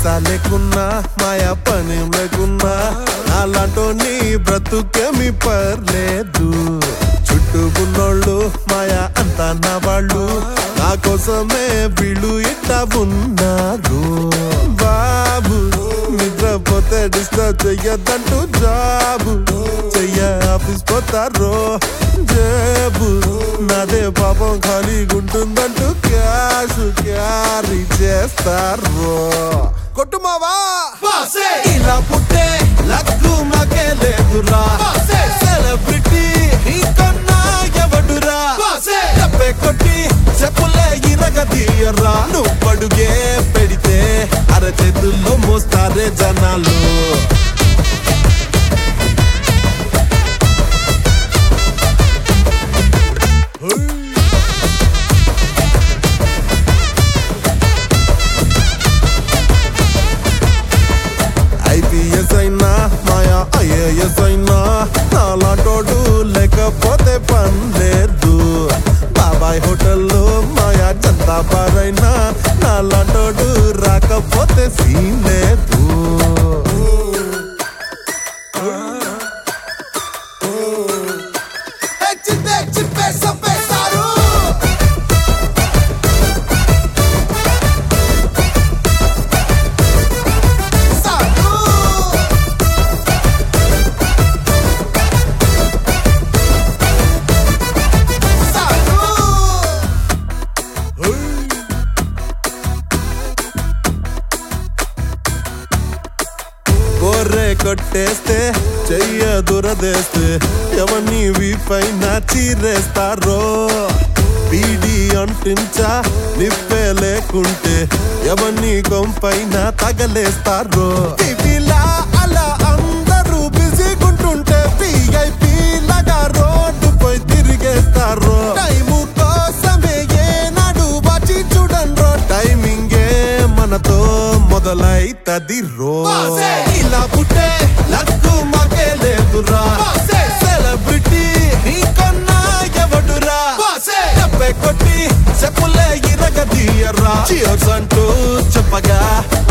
పైసా లేకున్నా మాయా పని లేకున్నా నాలాంటోని బ్రతుకేమి పర్లేదు చుట్టూ ఉన్నోళ్ళు మాయా అంతా నా వాళ్ళు నా కోసమే వీళ్ళు ఇట్టా ఉన్నారు బాబు నిద్రపోతే డిస్టర్బ్ చెయ్యొద్దంటూ జాబు చెయ్య ఆఫీస్ పోతారో జేబు నాదే పాపం ఖాళీగా ఉంటుందంటూ క్యాష్ క్యారీ చేస్తారు కొట్టుమావా ఇలా పుట్టే లక్కు మాకే లేదురా సెలబ్రిటీ నీకన్నా ఎవడురా చెప్పే కొట్టి చెప్పులే ఇరగ తీయరా నువ్వు పడుగే పెడితే అరచేతుల్లో మోస్తారే జనాలు ఐపీఎస్ అయినా మాయా ఐఏఎస్ అయినా నాలాటోడు లేకపోతే పని లేదు బాబాయ్ హోటల్లో మాయా చందా బార్ అయినా నాలాటోడు రాకపోతే సీన్ లేదు గొర్రె కొట్టేస్తే చెయ్య దురదేస్తే ఎవరిని వీపైన చీరేస్తారో బీడి అంటించా నిప్పే లేకుంటే ఎవరిని కొంపైన తగలేస్తారో టీవీలా అలా అందరూ బిజీగుంటుంటే విఐపి లాగా రోడ్డుపై తిరిగేస్తారు టైము కోసమే ఏనాడు వచ్చి చూడండ్రో టైమింగే మనతో మొదలైతది రో ఇలా పుట్టే లక్కు మాకే లేదురా సెలబ్రిటీ నీకన్నా ఎవడురా చెప్పే కొట్టి చెప్పులే ఇరగ తీయరా చియర్స్ అంటూ చెప్పగా